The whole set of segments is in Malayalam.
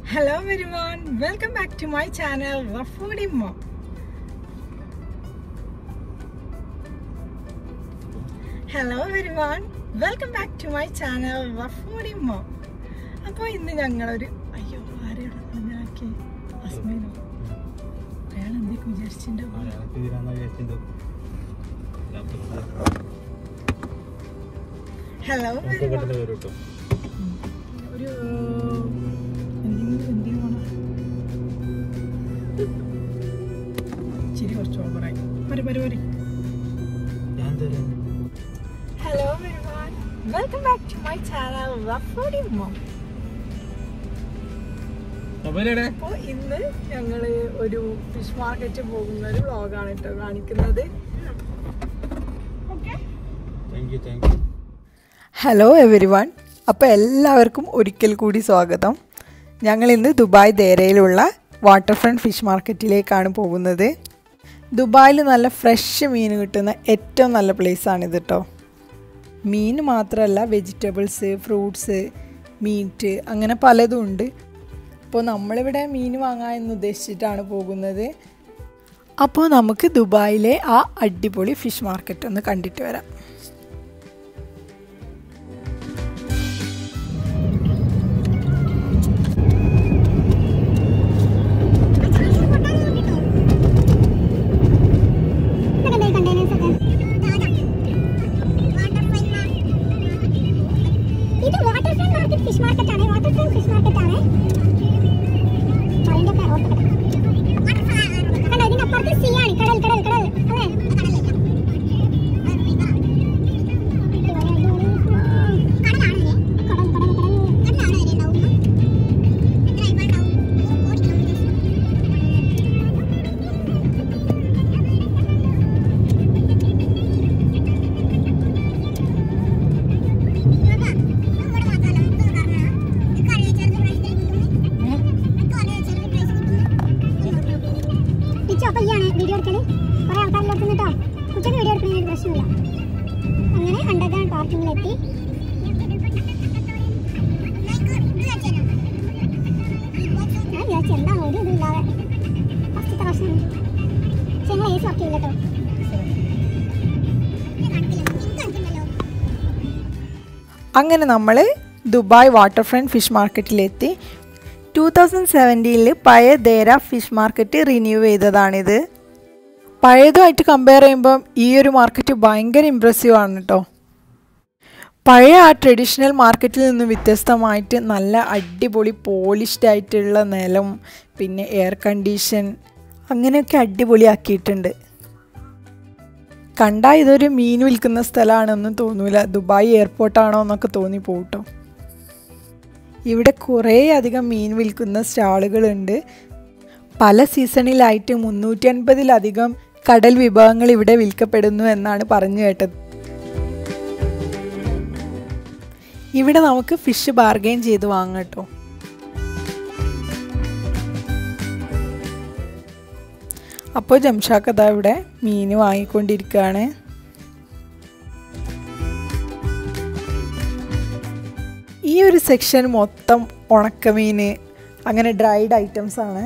Hello everyone, welcome back to my channel Foodie Mom. Hello everyone, welcome back to my channel Foodie Mom. അപ്പോൾ ഇന്ന് ഞങ്ങളൊരു അയ്യോ ആരെവിടെ പറഞ്ഞാക്കി അസ്മീനോ അയാൾ എന്തൊക്കെ വിചാരിച്ചിട്ടുണ്ടാവും ഹലോ ഒരു എന്തെങ്കിലും എന്തെങ്കിലും വേണം ഇച്ചിരി കുറച്ച് ഓവറായി വരെ വരെ വരെ hello welcome back to my channel foodie mom അപ്പോൾ ഇന്ന് ഞങ്ങള് ഒരു ഫിഷ് മാർക്കറ്റ് പോകുന്ന ഒരു വ്ളോഗാണ് കേട്ടോ കാണിക്കുന്നത് ഹലോ എവരി വൺ അപ്പോൾ എല്ലാവർക്കും ഒരിക്കൽ കൂടി സ്വാഗതം ഞങ്ങൾ ഇന്ന് ദുബായ് ദേരയിലുള്ള വാട്ടർ ഫ്രണ്ട് ഫിഷ് മാർക്കറ്റിലേക്കാണ് പോകുന്നത് ദുബായിൽ നല്ല ഫ്രഷ് മീൻ കിട്ടുന്ന ഏറ്റവും നല്ല പ്ലേസാണിത് കേട്ടോ മീൻ മാത്രമല്ല വെജിറ്റബിൾസ് ഫ്രൂട്ട്സ് മീറ്റ് അങ്ങനെ പലതും ഉണ്ട് അപ്പോൾ നമ്മളിവിടെ മീൻ വാങ്ങാൻ എന്ന് ഉദ്ദേശിച്ചിട്ടാണ് പോകുന്നത് അപ്പോൾ നമുക്ക് ദുബായിലെ ആ അടിപൊളി ഫിഷ് മാർക്കറ്റ് ഒന്ന് കണ്ടിട്ട് വരാം ഇത് water front market fish market ആണ് വാട്ടർ ഫ്രണ്ട് ഫിഷ് മാർക്കറ്റ് ആണ് അതിന്റെ ഒക്കെ ഓർത്തിട്ട് കണ്ടോ ഇതിന്റെ അപ്പുറത്ത് സീ ആണ് കടൽ കടൽ കടൽ അല്ലേ കടലാണല്ലേ കടൽ കടൽ കടൽ കടലാണ് വരെ ഉണ്ടാവുക എത്ര ഉണ്ടാവും കോടി കിലോമീറ്റേഴ്സ് വീഡിയോ എടുക്കല് കുറെ ആൾക്കാരിലോട്ട് കേട്ടോ ഉച്ചക്ക് വീഡിയോ എടുക്കുന്നതിന് പ്രശ്നമില്ല അങ്ങനെ അണ്ടർഗ്രൗണ്ട് പാർക്കിങ്ങിലെത്തി ഞാൻ വിചാരിച്ചു എന്താണ് ഒരു ഇതില്ലാതെ ഫസ്റ്റത്തെ പ്രശ്നം പക്ഷെ ഞങ്ങൾ ഏസ് വർക്ക് ചെയ്യില്ല കേട്ടോ അങ്ങനെ നമ്മൾ ദുബായ് വാട്ടർ ഫ്രണ്ട് ഫിഷ് മാർക്കറ്റിലെത്തി ടൂ തൗസൻഡ് സെവൻറ്റീനിൽ പഴയ ദേര ഫിഷ് മാർക്കറ്റ് റിന്യൂ ചെയ്തതാണിത് പഴയതുമായിട്ട് കമ്പയർ ചെയ്യുമ്പം ഈ ഒരു മാർക്കറ്റ് ഭയങ്കര ഇമ്പ്രസീവ് ആണ് കേട്ടോ പഴയ ആ ട്രഡീഷണൽ മാർക്കറ്റിൽ നിന്ന് വ്യത്യസ്തമായിട്ട് നല്ല അടിപൊളി പോളിഷ്ഡ് ആയിട്ടുള്ള നിലം പിന്നെ എയർ കണ്ടീഷൻ അങ്ങനെയൊക്കെ അടിപൊളിയാക്കിയിട്ടുണ്ട് കണ്ടാൽ ഇതൊരു മീൻ വിൽക്കുന്ന സ്ഥലമാണെന്നും തോന്നൂല ദുബായ് എയർപോർട്ടാണോ എന്നൊക്കെ തോന്നി പോകട്ടോ ഇവിടെ കുറേ അധികം മീൻ വിൽക്കുന്ന സ്റ്റാളുകളുണ്ട് പല സീസണിലായിട്ട് മുന്നൂറ്റി അൻപതിലധികം കടൽ വിഭവങ്ങൾ ഇവിടെ വിൽക്കപ്പെടുന്നു എന്നാണ് പറഞ്ഞു കേട്ടത് ഇവിടെ നമുക്ക് ഫിഷ് ബാർഗെയിൻ ചെയ്ത് വാങ്ങാം കേട്ടോ അപ്പോൾ ജംഷാക്ക് അതാ ഇവിടെ മീൻ വാങ്ങിക്കൊണ്ടിരിക്കുകയാണ് ഈ ഒരു സെക്ഷൻ മൊത്തം ഉണക്കമീൻ അങ്ങനെ ഡ്രൈഡ് ഐറ്റംസ് ആണ്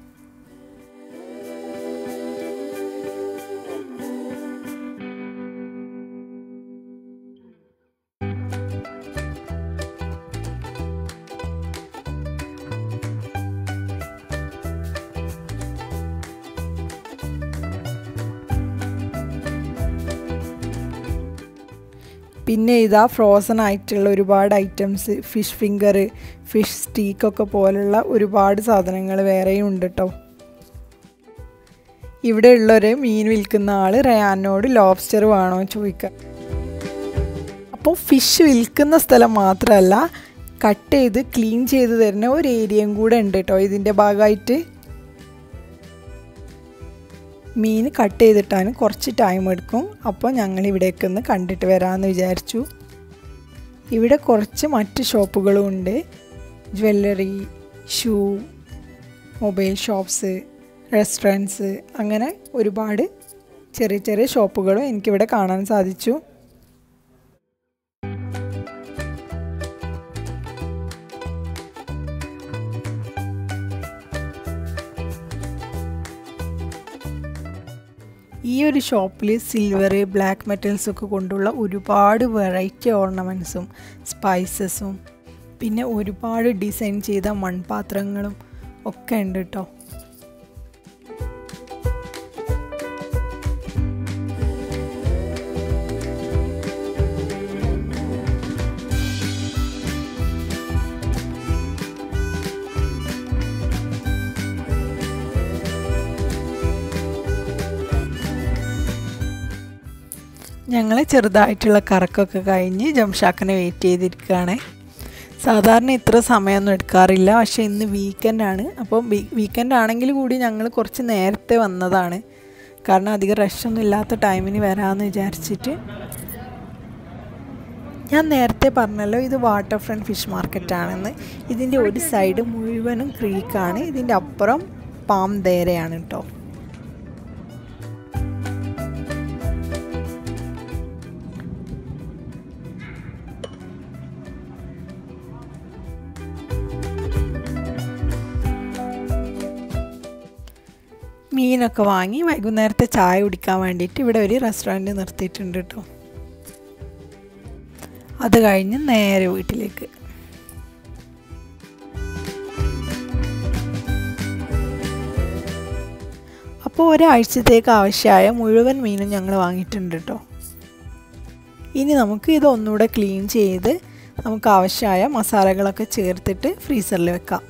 പിന്നെ ഇതാ ഫ്രോസൺ ആയിട്ടുള്ള ഒരുപാട് ഐറ്റംസ് ഫിഷ് ഫിംഗർ ഫിഷ് സ്റ്റീക്കൊക്കെ പോലുള്ള ഒരുപാട് സാധനങ്ങൾ വേറെയും ഉണ്ട് കേട്ടോ ഇവിടെ ഉള്ളൊരു മീൻ വിൽക്കുന്ന ആൾ റയാനോട് ലോബ്സ്റ്റർ വേണോ ചോദിക്കുക അപ്പോൾ ഫിഷ് വിൽക്കുന്ന സ്ഥലം മാത്രമല്ല കട്ട് ചെയ്ത് ക്ലീൻ ചെയ്ത് തരുന്ന ഒരു ഏരിയയും കൂടെ ഉണ്ട് കേട്ടോ ഇതിൻ്റെ ഭാഗമായിട്ട് മീൻ കട്ട് ചെയ്തിട്ടാണ് കുറച്ച് ടൈം എടുക്കും അപ്പോൾ ഞങ്ങൾ ഇവിടേക്ക് ഒന്ന് കണ്ടിട്ട് വരാമെന്ന് വിചാരിച്ചു ഇവിടെ കുറച്ച് മറ്റ് ഷോപ്പുകളും ഉണ്ട് jewellery shoe mobile shops restaurants അങ്ങനെ ഒരുപാട് ചെറിയ ചെറിയ ഷോപ്പുകളും എനിക്കിവിടെ കാണാൻ സാധിച്ചു ഈ ഒരു ഷോപ്പിൽ സിൽവർ ബ്ലാക്ക് മെറ്റൽസ് ഒക്കെ കൊണ്ടുള്ള ഒരുപാട് വെറൈറ്റി ഓർണമെൻറ്റ്സും സ്പൈസസും പിന്നെ ഒരുപാട് ഡിസൈൻ ചെയ്ത മൺപാത്രങ്ങളും ഒക്കെ ഉണ്ട് കേട്ടോ ഞങ്ങൾ ചെറുതായിട്ടുള്ള കറക്കൊക്കെ കഴിഞ്ഞ് ജംഷാക്കിനെ വെയിറ്റ് ചെയ്തിരിക്കുകയാണ് സാധാരണ ഇത്ര സമയമൊന്നും എടുക്കാറില്ല പക്ഷേ ഇന്ന് വീക്കെൻഡാണ് അപ്പം വീക്കെൻഡ് ആണെങ്കിൽ കൂടി ഞങ്ങൾ കുറച്ച് നേരത്തെ വന്നതാണ് കാരണം അധികം റഷൊന്നും ഇല്ലാത്ത ടൈമിന് വരാമെന്ന് വിചാരിച്ചിട്ട് ഞാൻ നേരത്തെ പറഞ്ഞല്ലോ ഇത് വാട്ടർ ഫ്രണ്ട് ഫിഷ് മാർക്കറ്റാണെന്ന് ഇതിൻ്റെ ഒരു സൈഡ് മുഴുവനും ക്രീക്കാണ് ഇതിൻ്റെ അപ്പുറം പാം ദേരയാണ് കേട്ടോ മീനൊക്കെ വാങ്ങി വൈകുന്നേരത്തെ ചായ കുടിക്കാൻ വേണ്ടിയിട്ട് ഇവിടെ ഒരു റെസ്റ്റോറൻറ്റ് നിർത്തിയിട്ടുണ്ട് കേട്ടോ അത് കഴിഞ്ഞ് നേരെ വീട്ടിലേക്ക് അപ്പോൾ ഒരാഴ്ചത്തേക്ക് ആവശ്യമായ മുഴുവൻ മീനും ഞങ്ങൾ വാങ്ങിയിട്ടുണ്ട് കേട്ടോ ഇനി നമുക്ക് ഇത് ഒന്നുകൂടെ ക്ലീൻ ചെയ്ത് നമുക്ക് ആവശ്യമായ മസാലകളൊക്കെ ചേർത്തിട്ട് ഫ്രീസറിൽ വെക്കാം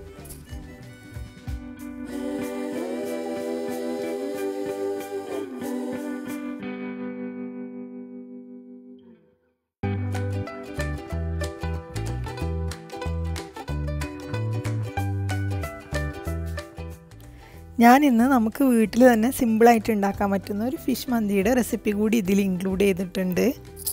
ഞാൻ ഇന്ന് നമുക്ക് വീട്ടിൽ തന്നെ സിമ്പിളായിട്ട് ഉണ്ടാക്കാൻ പറ്റുന്ന ഒരു ഫിഷ് മന്തിയുടെ റെസിപ്പി കൂടി ഇതിൽ ഇൻക്ലൂഡ് ചെയ്തിട്ടുണ്ട്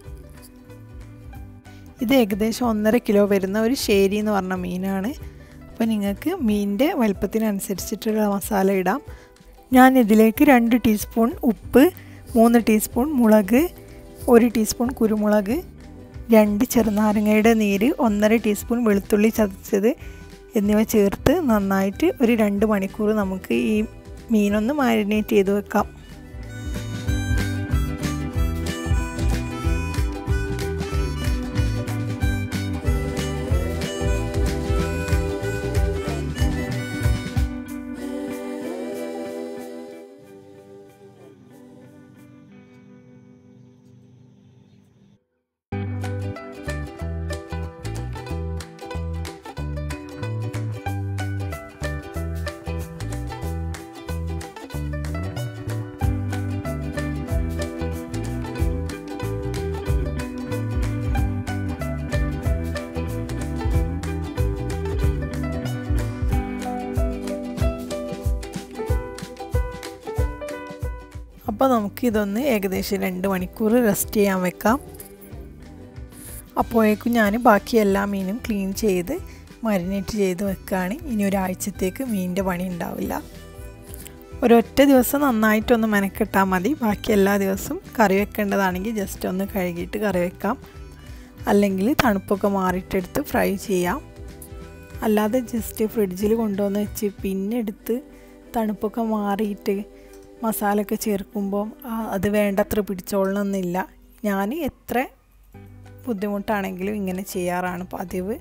ഇത് ഏകദേശം ഒന്നര കിലോ വരുന്ന ഒരു ശേരി എന്ന് പറഞ്ഞ മീനാണ് അപ്പോൾ നിങ്ങൾക്ക് മീനിൻ്റെ വലുപ്പത്തിനനുസരിച്ചിട്ടുള്ള മസാല ഇടാം ഞാൻ ഇതിലേക്ക് രണ്ട് ടീസ്പൂൺ ഉപ്പ് മൂന്ന് ടീസ്പൂൺ മുളക് ഒരു ടീസ്പൂൺ കുരുമുളക് രണ്ട് ചെറുനാരങ്ങയുടെ നീര് ഒന്നര ടീസ്പൂൺ വെളുത്തുള്ളി ചതച്ചത് എന്നിവ ചേർത്ത് നന്നായിട്ട് ഒരു രണ്ട് മണിക്കൂർ നമുക്ക് ഈ മീനൊന്ന് മാരിനേറ്റ് ചെയ്ത് വെക്കാം അപ്പോൾ നമുക്ക് ഇതൊന്ന് ഏകദേശം രണ്ട് മണിക്കൂർ റെസ്റ്റ് ചെയ്യാൻ വെക്കാം അപ്പോഴേക്കും ഞാൻ ബാക്കി എല്ലാ മീനും ക്ലീൻ ചെയ്ത് മരിനേറ്റ് ചെയ്ത് വെക്കുകയാണ് ഇനി ഒരാഴ്ചത്തേക്ക് മീനിൻ്റെ പണി ഉണ്ടാവില്ല ഒരൊറ്റ ദിവസം നന്നായിട്ടൊന്ന് മെനക്കെട്ടാൽ മതി ബാക്കി എല്ലാ ദിവസവും കറി വെക്കേണ്ടതാണെങ്കിൽ ജസ്റ്റ് ഒന്ന് കഴുകിയിട്ട് കറി വെക്കാം അല്ലെങ്കിൽ തണുപ്പൊക്കെ മാറിയിട്ടെടുത്ത് ഫ്രൈ ചെയ്യാം അല്ലാതെ ജസ്റ്റ് ഫ്രിഡ്ജിൽ കൊണ്ടുവന്ന് വെച്ച് പിന്നെ എടുത്ത് തണുപ്പൊക്കെ മാറിയിട്ട് മസാലയൊക്കെ ചേർക്കുമ്പോൾ അത് വേണ്ടത്ര പിടിച്ചോളണമെന്നില്ല ഞാൻ എത്ര ബുദ്ധിമുട്ടാണെങ്കിലും ഇങ്ങനെ ചെയ്യാറാണ് പതിവ്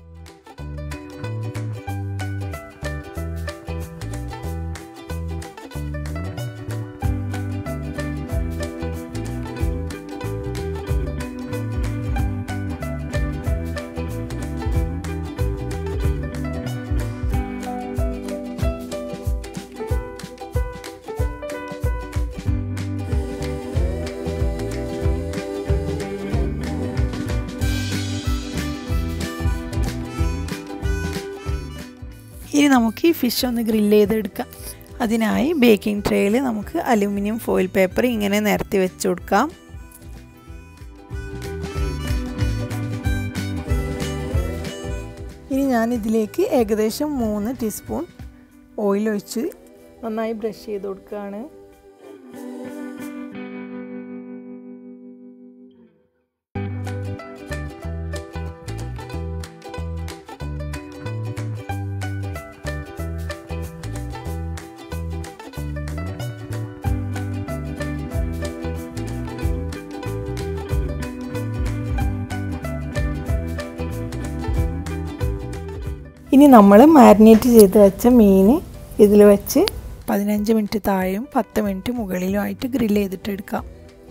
ഇനി നമുക്ക് ഈ ഫിഷ് ഒന്ന് ഗ്രില്ല് ചെയ്തെടുക്കാം അതിനായി ബേക്കിംഗ് ട്രേയിൽ നമുക്ക് അലുമിനിയം ഫോയിൽ പേപ്പർ ഇങ്ങനെ നിരത്തി വെച്ച് കൊടുക്കാം ഇനി ഞാൻ ഇതിലേക്ക് ഏകദേശം മൂന്ന് ടീസ്പൂൺ ഓയിൽ ഒഴിച്ച് നന്നായി ബ്രഷ് ചെയ്ത് കൊടുക്കുകയാണ് ഇനി നമ്മൾ മാരിനേറ്റ് ചെയ്ത് വെച്ച മീൻ ഇതിൽ വെച്ച് പതിനഞ്ച് മിനിറ്റ് താഴെയും പത്ത് മിനിറ്റ് മുകളിലുമായിട്ട് ഗ്രില്ല് ചെയ്തിട്ടെടുക്കാം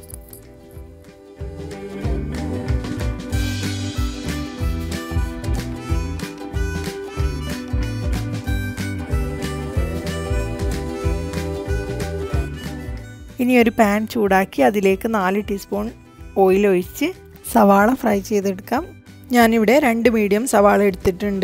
ഇനി ഒരു പാൻ ചൂടാക്കി അതിലേക്ക് നാല് ടീസ്പൂൺ ഓയിൽ ഒഴിച്ച് സവാള ഫ്രൈ ചെയ്തെടുക്കാം ഞാനിവിടെ രണ്ട് മീഡിയം സവാള എടുത്തിട്ടുണ്ട്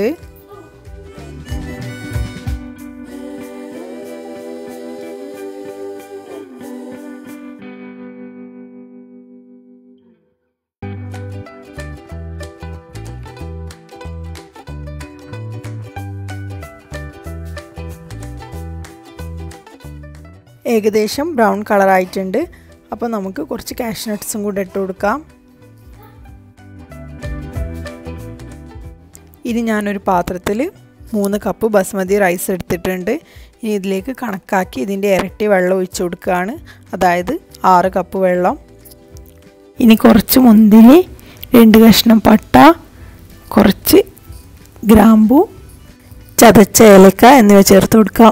ഏകദേശം ബ്രൗൺ കളറായിട്ടുണ്ട് അപ്പോൾ നമുക്ക് കുറച്ച് കാഷ് നട്ട്സും കൂടെ ഇട്ട് കൊടുക്കാം ഇനി ഞാനൊരു പാത്രത്തിൽ മൂന്ന് കപ്പ് ബസ്മതി റൈസ് എടുത്തിട്ടുണ്ട് ഇനി ഇതിലേക്ക് കണക്കാക്കി ഇതിൻ്റെ ഇരട്ടി വെള്ളം ഒഴിച്ചു കൊടുക്കുകയാണ് അതായത് ആറ് കപ്പ് വെള്ളം ഇനി കുറച്ച് മുന്തിരി രണ്ട് കഷ്ണം പട്ട കുറച്ച് ഗ്രാമ്പു ചതച്ച ഏലക്ക എന്നിവ ചേർത്ത് കൊടുക്കാം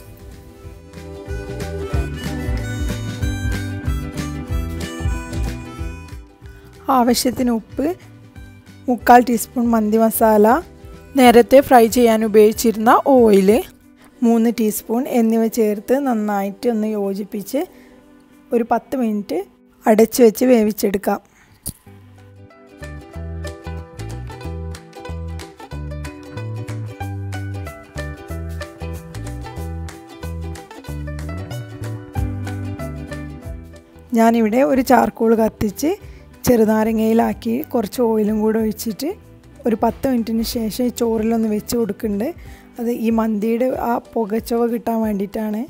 ആവശ്യത്തിന് ഉപ്പ് മുക്കാൽ ടീസ്പൂൺ മന്തി മസാല നേരത്തെ ഫ്രൈ ചെയ്യാൻ ഉപയോഗിച്ചിരുന്ന ഓയിൽ മൂന്ന് ടീസ്പൂൺ എന്നിവ ചേർത്ത് നന്നായിട്ട് ഒന്ന് യോജിപ്പിച്ച് ഒരു പത്ത് മിനിറ്റ് അടച്ചു വെച്ച് വേവിച്ചെടുക്കാം ഞാനിവിടെ ഒരു ചാർക്കോൾ കത്തിച്ച് ചെറുനാരങ്ങയിലാക്കി കുറച്ച് ഓയിലും കൂടെ ഒഴിച്ചിട്ട് ഒരു പത്ത് മിനിറ്റിന് ശേഷം ഈ ചോറിലൊന്ന് വെച്ച് കൊടുക്കുന്നുണ്ട് അത് ഈ മന്തിയുടെ ആ പുകച്ചൊവ കിട്ടാൻ വേണ്ടിയിട്ടാണ്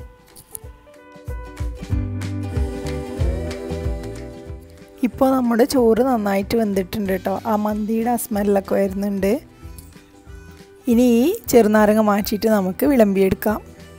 ഇപ്പോൾ നമ്മുടെ ചോറ് നന്നായിട്ട് വെന്തിട്ടുണ്ട് കേട്ടോ ആ മന്തിയുടെ ആ സ്മെല്ലൊക്കെ വരുന്നുണ്ട് ഇനി ഈ ചെറുനാരങ്ങ മാറ്റിയിട്ട് നമുക്ക് വിളമ്പിയെടുക്കാം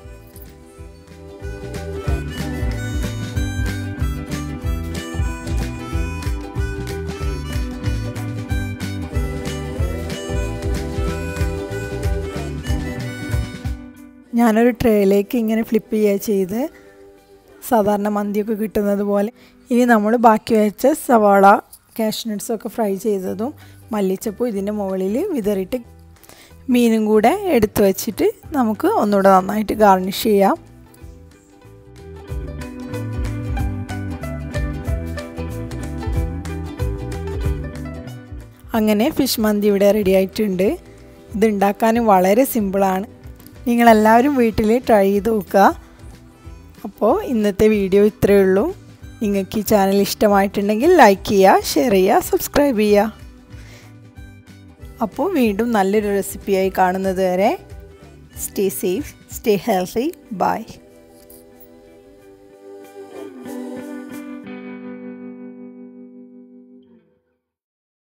ഞാനൊരു ട്രേയിലേക്ക് ഇങ്ങനെ ഫ്ലിപ്പ് ചെയ്യുക ചെയ്ത് സാധാരണ മന്തിയൊക്കെ കിട്ടുന്നത് പോലെ ഇനി നമ്മൾ ബാക്കി വെച്ച സവാള കാഷ്നട്ട്സൊക്കെ ഫ്രൈ ചെയ്തതും മല്ലിച്ചപ്പൂ ഇതിൻ്റെ മുകളിൽ വിതറിയിട്ട് മീനും കൂടെ എടുത്തു വച്ചിട്ട് നമുക്ക് ഒന്നുകൂടെ നന്നായിട്ട് ഗാർണിഷ് ചെയ്യാം അങ്ങനെ ഫിഷ് മന്തി ഇവിടെ റെഡി ആയിട്ടുണ്ട് ഇത് ഉണ്ടാക്കാനും വളരെ സിമ്പിളാണ് നിങ്ങളെല്ലാവരും വീട്ടിൽ ട്രൈ ചെയ്ത് നോക്കുക അപ്പോൾ ഇന്നത്തെ വീഡിയോ ഇത്രയേ ഉള്ളൂ നിങ്ങൾക്ക് ഈ ചാനൽ ഇഷ്ടമായിട്ടുണ്ടെങ്കിൽ ലൈക്ക് ചെയ്യുക ഷെയർ ചെയ്യുക സബ്സ്ക്രൈബ് ചെയ്യുക അപ്പോൾ വീണ്ടും നല്ലൊരു റെസിപ്പിയായി കാണുന്നത് വരെ stay safe stay healthy by